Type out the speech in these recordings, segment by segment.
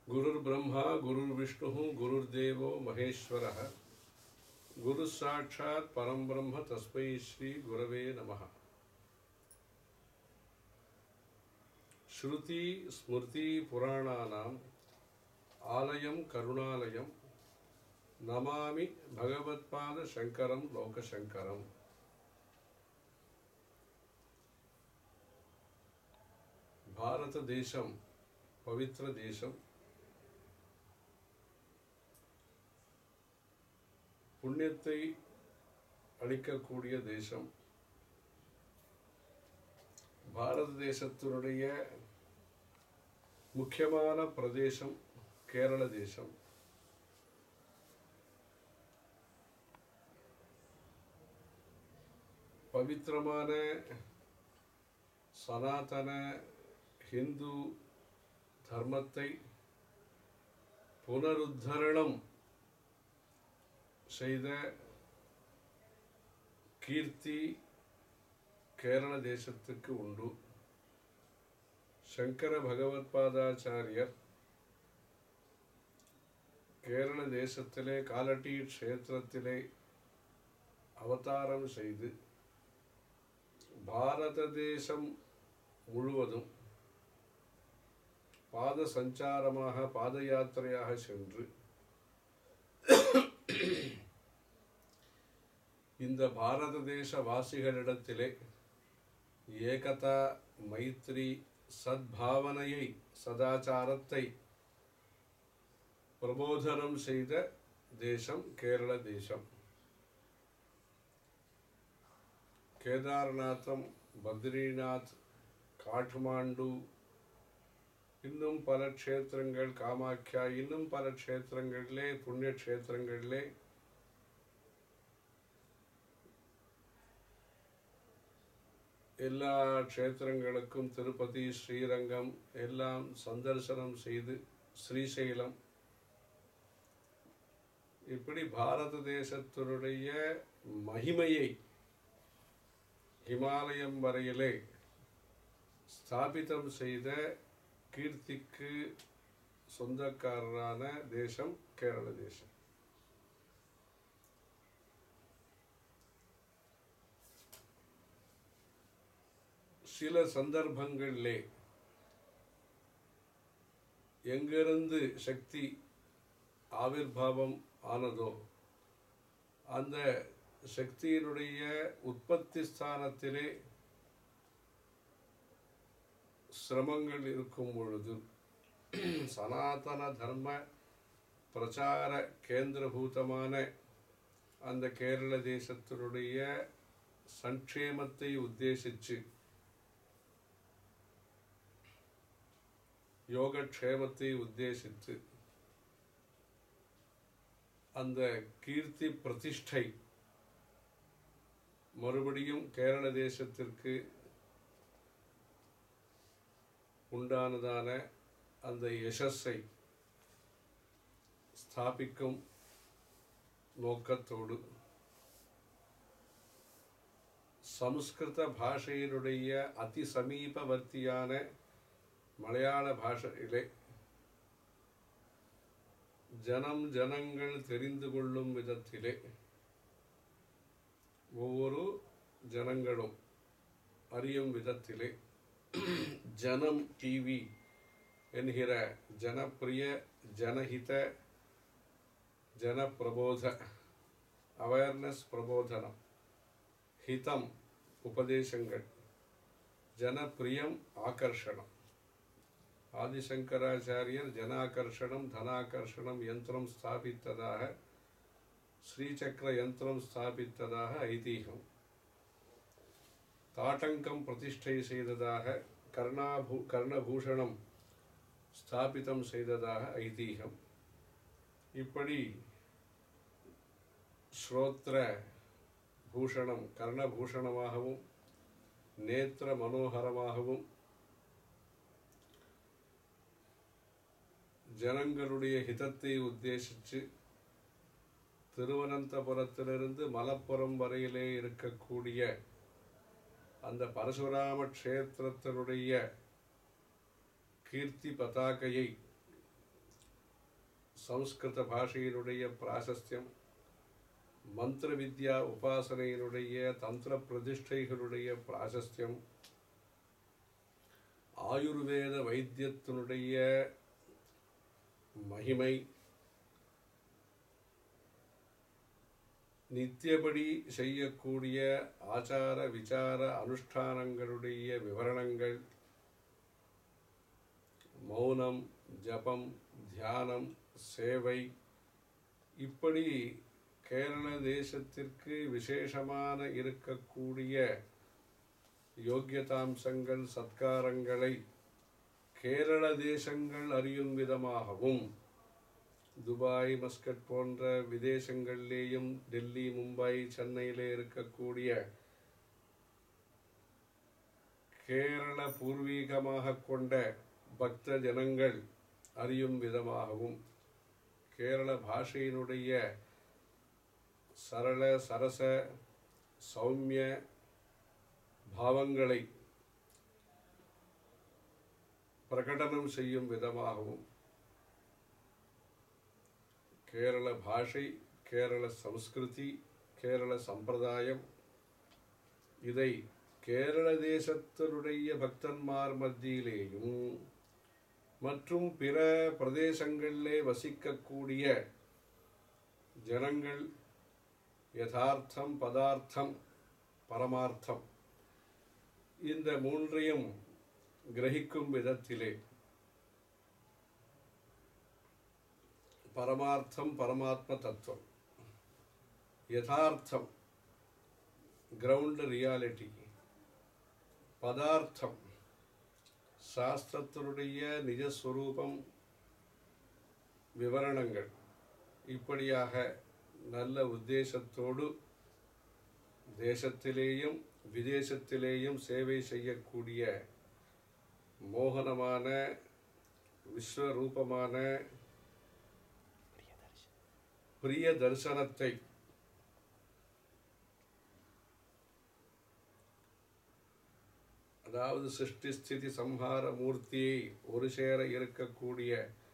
गुरुर्ब्रह्मा गुरुर्विष्णुः गुरुर्देवो महेश्वरः गुरुसाक्षात् परं ब्रह्म तस्मै श्रीगुरवे नमः श्रुति स्मृति पुराणानाम् आलयं करुणालयं नमामि भगवत्पादशङ्करं लोकशङ्करम् பாரததேசம் பவித்திர தேசம் புண்ணியத்தை அளிக்கக்கூடிய தேசம் பாரத தேசத்தினுடைய முக்கியமான பிரதேசம் கேரள தேசம் பவித்திரமான சனாதன ஹிந்து தர்மத்தை புனருத்தரணம் செய்த கீர்த்தி கேரள தேசத்துக்கு உண்டு சங்கர பகவத்பாதாச்சாரியர் கேரள தேசத்திலே காலட்டி க்ஷேத்திரத்திலே அவதாரம் செய்து பாரத தேசம் முழுவதும் பாத சஞ்சாரமாக பாத யாத்திரையாக சென்று இந்த பாரத தேச வாசிகளிடத்திலே ஏகதா மைத்ரி சத்பாவனையை சதாச்சாரத்தை பிரபோதனம் செய்த தேசம் கேரள தேசம் கேதார்நாத்தம் பத்ரிநாத் காட்மாண்டு இன்னும் பல க்ஷேத்திரங்கள் காமாக்கியா இன்னும் பல க்ஷேத்திரங்களிலே புண்ணிய க்ஷேத்திரங்களிலே எல்லா க்ஷேத்திரங்களுக்கும் திருப்பதி ஸ்ரீரங்கம் எல்லாம் சந்தர்சனம் செய்து ஸ்ரீசைலம் இப்படி பாரத தேசத்தினுடைய மகிமையை ஹிமாலயம் வரையிலே ஸ்தாபிதம் செய்த கீர்த்திக்கு சொந்தக்காரரான தேசம் கேரள தேசம் சில சந்தர்ப்பங்களிலே எங்கிருந்து சக்தி ஆவிர்வாவம் ஆனதோ அந்த சக்தியினுடைய உற்பத்தி ஸ்தானத்திலே சிரமங்கள் இருக்கும் பொழுது சனாதன தர்ம பிரச்சார கேந்திரபூதமான அந்த கேரள தேசத்தினுடைய சங்கேமத்தை உத்தேசித்து யோகக்ஷேமத்தை உத்தேசித்து அந்த கீர்த்தி பிரதிஷ்டை மறுபடியும் கேரள தேசத்திற்கு உண்டானதான அந்த யசஸை ஸ்தாபிக்கும் நோக்கத்தோடு சம்ஸ்கிருத பாஷையினுடைய அதி சமீபவர்த்தியான மலையாள பாஷையிலே ஜனம் ஜனங்கள் தெரிந்து கொள்ளும் விதத்திலே ஒவ்வொரு ஜனங்களும் அறியும் விதத்திலே ஜனம் டிவி என்கிற ஜனப்பிரிய ஜனஹித ஜனப்பிரபோத அவேர்னஸ் பிரபோதனம் ஹிதம் உபதேசங்கள் ஜனப்பிரியம் ஆகர்ஷணம் ஆதிசங்கராச்சாரியர் ஜனாகர்ஷணம் தனாகர்ஷணம் யந்திரம் ஸ்தாபித்ததாக ஸ்ரீசக்கர யந்திரம் ஸ்தாபித்ததாக ஐதீகம் தாட்டங்கம் பிரதிஷ்டை செய்ததாக கர்ணாபூ கர்ணபூஷணம் ஸ்தாபிதம் செய்ததாக ஐதீகம் இப்படி ஸ்ரோத்ர பூஷணம் கர்ணபூஷணமாகவும் நேத்திர மனோகரமாகவும் ஜனங்களுடைய ஹிதத்தை உத்தேசித்து திருவனந்தபுரத்திலிருந்து மலப்புரம் வரையிலே இருக்கக்கூடிய அந்த பரசுராம க்ஷேத்திரத்தினுடைய கீர்த்தி பதாகையை சம்ஸ்கிருத பாஷையினுடைய பிராசஸ்தியம் மந்திர வித்யா உபாசனையினுடைய தந்திர பிரதிஷ்டைகளுடைய பிராசஸ்தியம் ஆயுர்வேத வைத்தியத்தினுடைய மகிமை நித்தியபடி செய்யக்கூடிய ஆச்சார விசார அனுஷ்டானங்களுடைய விவரணங்கள் மௌனம் ஜபம் தியானம் சேவை இப்படி கேரள தேசத்திற்கு விசேஷமான இருக்கக்கூடிய யோக்கியதாம்சங்கள் சத்காரங்களை கேரள தேசங்கள் அறியும் விதமாகவும் துபாய் மஸ்கட் போன்ற விதேசங்களிலேயும் டெல்லி மும்பை சென்னையிலே இருக்கக்கூடிய கேரள பூர்வீகமாக கொண்ட பக்த ஜனங்கள் அறியும் விதமாகவும் கேரள பாஷையினுடைய சரள சரச சௌமிய பாவங்களை பிரகடனம் செய்யும் விதமாகவும் கேரள பாஷை கேரள சம்ஸ்கிருதி கேரள சம்பிரதாயம் இதை கேரள தேசத்தினுடைய பக்தன்மார் மத்தியிலேயும் மற்றும் பிற பிரதேசங்களிலே வசிக்கக்கூடிய ஜனங்கள் யதார்த்தம் பதார்த்தம் பரமார்த்தம் இந்த மூன்றையும் கிரகிக்கும் விதத்திலே பரமார்த்தம் பரமாத்ம தத்துவம் யதார்த்தம் கிரவுண்ட் ரியாலிட்டி பதார்த்தம் சாஸ்திரத்தினுடைய நிஜஸ்வரூபம் விவரணங்கள் இப்படியாக நல்ல உத்தேசத்தோடு தேசத்திலேயும் விதேசத்திலேயும் சேவை செய்யக்கூடிய மோகனமான விஸ்வரூபமான பிரிய தரிசனத்தை அதாவது சிருஷ்டி ஸ்திதி சம்ஹார மூர்த்தியை ஒரு சேர இருக்கக்கூடிய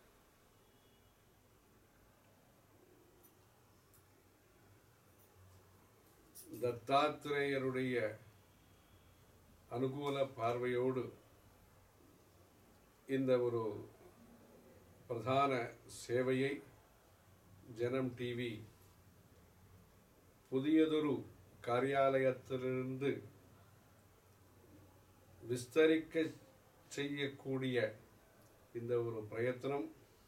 தத்தாத்திரேயருடைய அனுகூல பார்வையோடு இந்த ஒரு பிரதான சேவையை ஜனம் டிவி புதியதொரு காரியாலயத்திலிருந்து விஸ்தரிக்க செய்யக்கூடிய இந்த ஒரு பிரயத்தனம்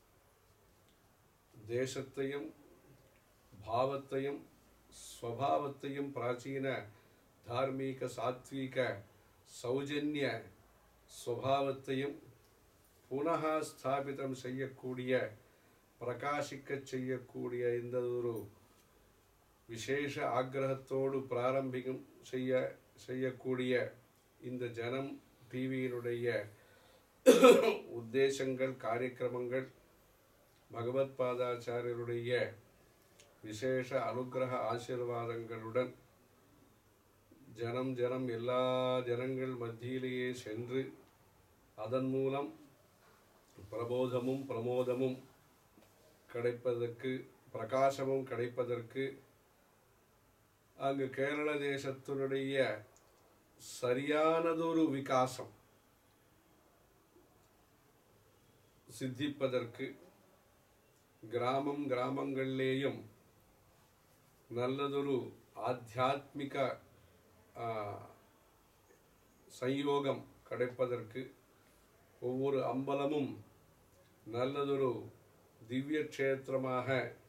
தேசத்தையும் பாவத்தையும் ஸ்வபாவத்தையும் பிராச்சீன தார்மீக சாத்வீக சௌஜன்ய ஸ்வபாவத்தையும் புனः ஸ்தாபிதம் செய்யக்கூடிய பிரகாசிக்கச் செய்யக்கூடிய இந்த ஒரு விசேஷ ஆக்கிரகத்தோடு பிராரம்பிகம் செய்ய செய்யக்கூடிய இந்த ஜனம் டிவியினுடைய உத்தேசங்கள் காரியக்கிரமங்கள் பகவத் பாதாச்சாரியருடைய விசேஷ அனுக்கிரக ஆசீர்வாதங்களுடன் ஜனம் ஜனம் எல்லா ஜனங்கள் மத்தியிலேயே சென்று அதன் மூலம் பிரபோதமும் பிரமோதமும் கிடைப்பதற்கு பிரகாசமும் கிடைப்பதற்கு அங்கு கேரள தேசத்தினுடைய சரியானதொரு விகாசம் சித்திப்பதற்கு கிராமம் கிராமங்களிலேயும் நல்லதொரு ஆத்தியாத்மிக ஆ, சம்யோகம் கிடைப்பதற்கு ஒவ்வொரு அம்பலமும் நல்லதொரு திவ்ய க்ஷேத்திரமாக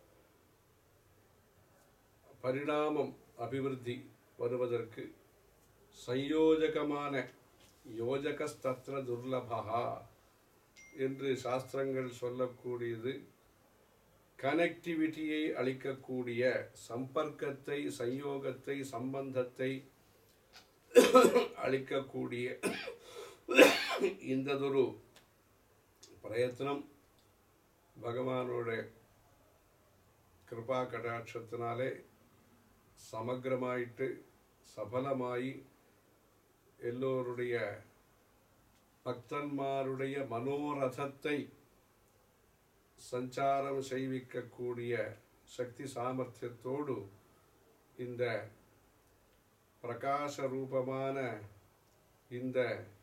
பரிணாமம் அபிவிருத்தி வருவதற்கு சயோஜகமான யோஜகஸ்தத்ர துர்லபா என்று சாஸ்திரங்கள் சொல்லக்கூடியது கனெக்டிவிட்டியை அளிக்கக்கூடிய சம்பர்க்கத்தை சயோகத்தை சம்பந்தத்தை அளிக்கக்கூடிய இந்ததொரு பிரயத்தனம் பகவானோட கிருபா கடாட்சத்தினாலே சமக்கிரமாயிட்டு சபலமாயி எல்லோருடைய பக்தன்மாருடைய மனோரதத்தை சஞ்சாரம் செய்விக்கக்கூடிய சக்தி சாமர்த்தியத்தோடு இந்த பிரகாச ரூபமான இந்த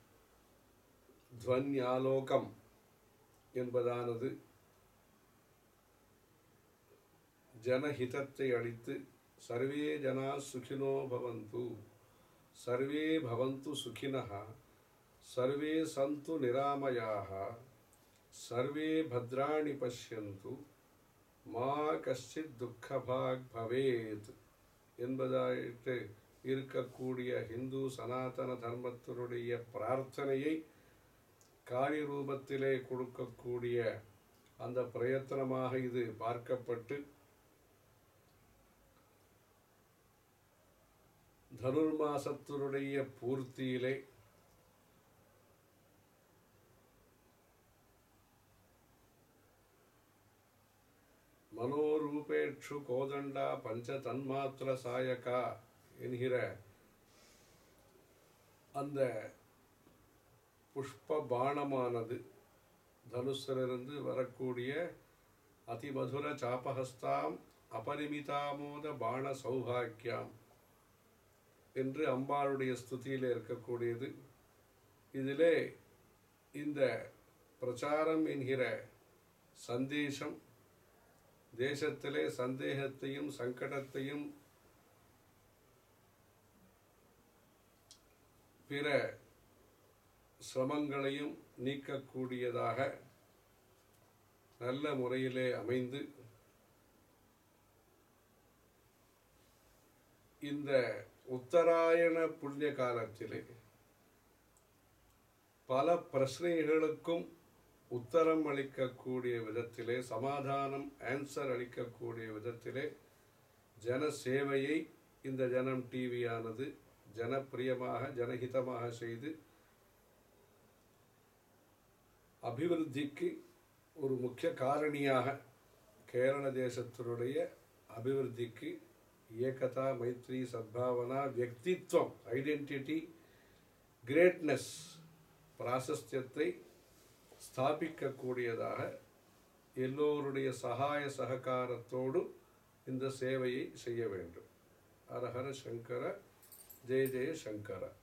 துவன்யாலோகம் என்பதானது ஜனஹிதத்தை அளித்து சர்வே ஜனா சுகினோ பவந்து சர்வே பவந்து சுகினः சர்வே சந்து நிராமயாக சர்வே பத்ராணி பஷ்யந்து மா கஷ்டித் துக்கபாக் பவேத் என்பதாயிட்டு இருக்கக்கூடிய இந்து சனாதன தர்மத்தினுடைய பிரார்த்தனையை காளி ரூபத்திலே கொடுக்கக்கூடிய அந்த பிரயத்தனமாக இது பார்க்கப்பட்டு தனுர்மாசத்தினுடைய பூர்த்தியிலே மனோரூபேட்சு கோதண்டா பஞ்ச தன்மாத்திர சாயகா என்கிற அந்த புஷ்ப பாணமானது தனுஷிலிருந்து வரக்கூடிய அதிமதுர சாபஹஸ்தாம் அபரிமிதாமோத பாண சௌபாக்கியாம் என்று அம்பாளுடைய ஸ்துதியில் இருக்கக்கூடியது இதிலே இந்த பிரச்சாரம் என்கிற சந்தேஷம் தேசத்திலே சந்தேகத்தையும் சங்கடத்தையும் பிற சிரமங்களையும் நீக்கக்கூடியதாக நல்ல முறையிலே அமைந்து இந்த உத்தராயண புண்ணிய காலத்திலே பல பிரச்சனைகளுக்கும் உத்தரம் அளிக்கக்கூடிய விதத்திலே சமாதானம் ஆன்சர் அளிக்கக்கூடிய விதத்திலே ஜன சேவையை இந்த ஜனம் டிவியானது ஜனப்பிரியமாக ஜனஹிதமாக செய்து அபிவிருத்திக்கு ஒரு முக்கிய காரணியாக கேரள தேசத்தினுடைய அபிவிருத்திக்கு ஏகதா மைத்ரி சத்பாவனா வியக்தித்வம் ஐடென்டிட்டி கிரேட்னஸ் பிராசஸ்தியத்தை ஸ்தாபிக்கக்கூடியதாக எல்லோருடைய சகாய சககாரத்தோடு இந்த சேவையை செய்ய வேண்டும் ஹர ஹர சங்கர ஜெய ஜெய சங்கர